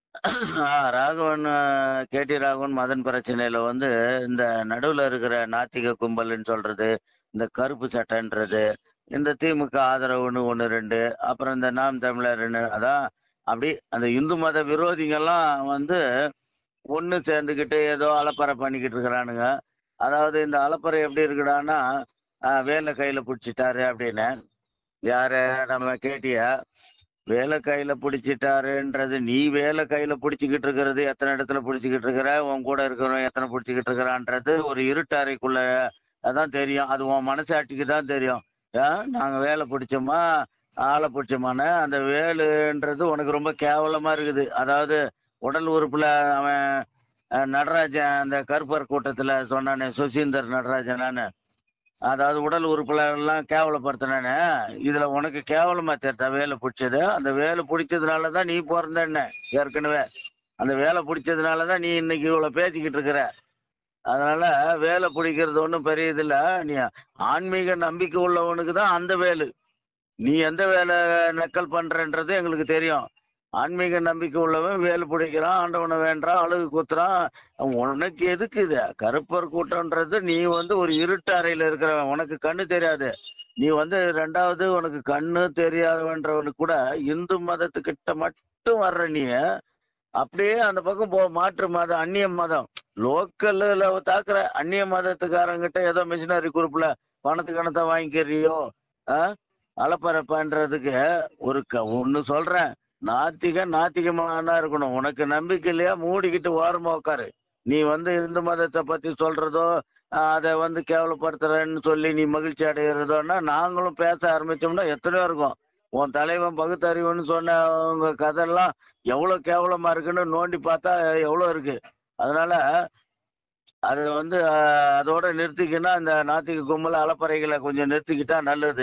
Raghavan K D Raghavan Madan பிரச்சனையில வந்து இந்த நடுவுல இருக்கிற நாத்திக கும்பல்னு சொல்றது இந்த கருப்பு சட்டைன்றது இந்த திமுக ஆதரவுன்னு ஒன்று ரெண்டு அப்புறம் இந்த நாம் தமிழர்னு அதான் அப்படி அந்த இந்து மத விரோதிகள்லாம் வந்து ஒன்று சேர்ந்துக்கிட்டு ஏதோ அலப்பறை பண்ணிக்கிட்டு இருக்கிறானுங்க அதாவது இந்த அலப்பறை எப்படி இருக்குடான்னா ஆஹ் வேலை கையில பிடிச்சிட்டாரு அப்படின்னு யாரு நம்ம கேட்டியா வேலை கையில பிடிச்சிட்டாருன்றது நீ வேலை கையில பிடிச்சிக்கிட்டு இருக்கிறது எத்தனை இடத்துல பிடிச்சிக்கிட்டு இருக்கிற உன் கூட இருக்கிறவன் எத்தனை பிடிச்சிக்கிட்டு இருக்கிறான்றது ஒரு இருட்டறைக்குள்ள அதான் தெரியும் அது உன் மனசாட்சிக்கு தான் தெரியும் ஏன் நாங்க வேலை பிடிச்சோமா ஆளை பிடிச்சோமான்னு அந்த வேலுன்றது உனக்கு ரொம்ப கேவலமா இருக்குது அதாவது உடல் உறுப்புல அவன் அஹ், நடராஜன் அந்த கருப்பர் கூட்டத்துல சொன்னானே சுசீந்தர் நடராஜனான்னு அதாவது உடல் உறுப்புல எல்லாம் கேவலப்படுத்தினானே இதுல உனக்கு கேவலமா தெரியுதா வேலை பிடிச்சது அந்த வேலை பிடிச்சதுனாலதான் நீ பிறந்தேன்ன ஏற்கனவே அந்த வேலை பிடிச்சதுனாலதான் நீ இன்னைக்கு இவ்வளவு பேசிக்கிட்டு இருக்கிற அதனால வேலை பிடிக்கிறது ஒன்றும் பெரிய இது இல்ல நீ ஆன்மீக நம்பிக்கை உள்ளவனுக்கு தான் அந்த வேலு நீ எந்த வேலை நக்கல் பண்றன்றது எங்களுக்கு தெரியும் ஆன்மீக நம்பிக்கை உள்ளவன் வேலை பிடிக்கிறான் ஆண்டவனை வேண்டான் அழகு குத்துறான் உனக்கு எதுக்கு இது கருப்பர் கூட்டம்ன்றது நீ வந்து ஒரு இருட்டு அறையில இருக்கிறவன் உனக்கு கண்ணு தெரியாது நீ வந்து ரெண்டாவது உனக்கு கண்ணு தெரியாதவன்றவனுக்கு கூட இந்து மதத்துக்கிட்ட மட்டும் வர்ற நீ அப்படியே அந்த பக்கம் போ மாற்று மதம் அந்நிய மதம் லோக்கல்ல தாக்குற அந்நிய மதத்துக்காரங்கிட்ட ஏதோ மிஷினரி குரூப்ல பணத்து கணத்தை வாங்கிக்கிறியோ ஆஹ் அலப்பறை பண்றதுக்கு ஒரு க ஒன்னு சொல்றேன் நாத்திக நாத்திகமானா இருக்கணும் உனக்கு நம்பிக்கை இல்லையா மூடிக்கிட்டு ஓரமா உட்காரு நீ வந்து இந்து மதத்தை பத்தி சொல்றதோ ஆஹ் அதை வந்து கேவலப்படுத்துறேன்னு சொல்லி நீ மகிழ்ச்சி அடைகிறதோன்னா நாங்களும் பேச ஆரம்பிச்சோம்னா எத்தனையோ இருக்கும் உன் தலைவன் பகுத்தறிவுன்னு சொன்ன உங்க கதையெல்லாம் எவ்வளவு கேவலமா இருக்குன்னு நோண்டி பார்த்தா எவ்வளவு இருக்கு அதனால அது வந்து ஆஹ், அதோட நிறுத்திக்கினா இந்த நாத்திக கும்பல் அலப்பறைகளை கொஞ்சம் நிறுத்திக்கிட்டா நல்லது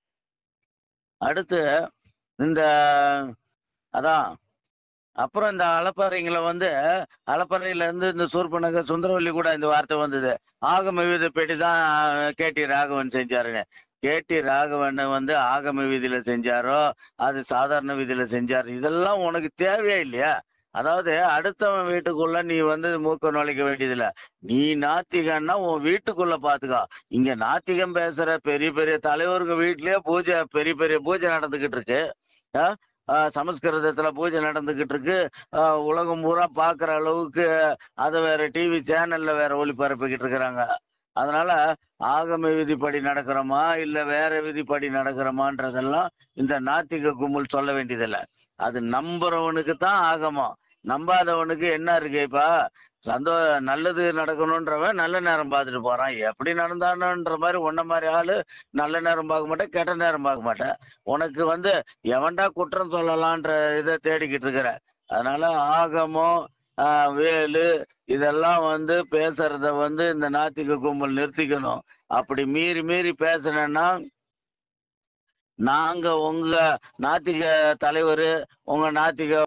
அடுத்து இந்த அதான் அப்புறம் இந்த அலப்பறைங்களை வந்து அலப்பறையில இருந்து இந்த சூர்பனக சுந்தரவல்லி கூட இந்த வார்த்தை வந்தது ஆகம விதிப்படி தான் கேடி ராகவன் செஞ்சாருங்க கேடி ராகவன் வந்து ஆகம விதியில செஞ்சாரோ அது சாதாரண விதியில செஞ்சாரு இதெல்லாம் உனக்கு தேவையா இல்லையா அதாவது அடுத்தவன் வீட்டுக்குள்ள நீ வந்து மூக்க நுழைக்க வேண்டியதில்ல நீ நாத்திகன்னா உன் வீட்டுக்குள்ள பாத்துக்கோ இங்க நாத்திகம் பேசுற பெரிய பெரிய தலைவருங்க வீட்லயே பூஜை பெரிய பெரிய பூஜை நடந்துகிட்டு இருக்கு ஆ? ஆ, சமஸ்கிருதத்துல பூஜை நடந்துகிட்டு இருக்கு ஆ, உலகம் பூரா பாக்குற அளவுக்கு அதை வேற டிவி சேனல்ல வேற ஒளிபரப்பிக்கிட்டு இருக்கிறாங்க அதனால ஆகம விதிப்படி நடக்கிறோமா இல்ல வேற விதிப்படி நடக்கிறோமான்றதெல்லாம் இந்த நாத்திக கும்பல் சொல்ல வேண்டியதில்லை அது நம்புறவனுக்கு தான் ஆகமம் நம்பாதவனுக்கு என்ன இருக்கு இப்ப சந்தோ நல்லது நடக்கணுன்றவன் நல்ல நேரம் பார்த்துட்டு போறான் எப்படி நடந்தானுன்ற மாதிரி உன்ன மாதிரி ஆளு நல்ல நேரம் பார்க்க மாட்டேன் கெட்ட நேரம் பார்க்க மாட்டேன் உனக்கு வந்து எவன்டா குற்றம் சொல்லலான்ற இதை தேடிக்கிட்டு இருக்கிற அதனால ஆகமம் ஆஹ், வேலு இதெல்லாம் வந்து பேசுறத வந்து இந்த நாத்திக கும்பல் நிறுத்திக்கணும் அப்படி மீறி மீறி பேசுனேன்னா நாங்க உங்க நாத்திக தலைவர் உங்க நாத்திக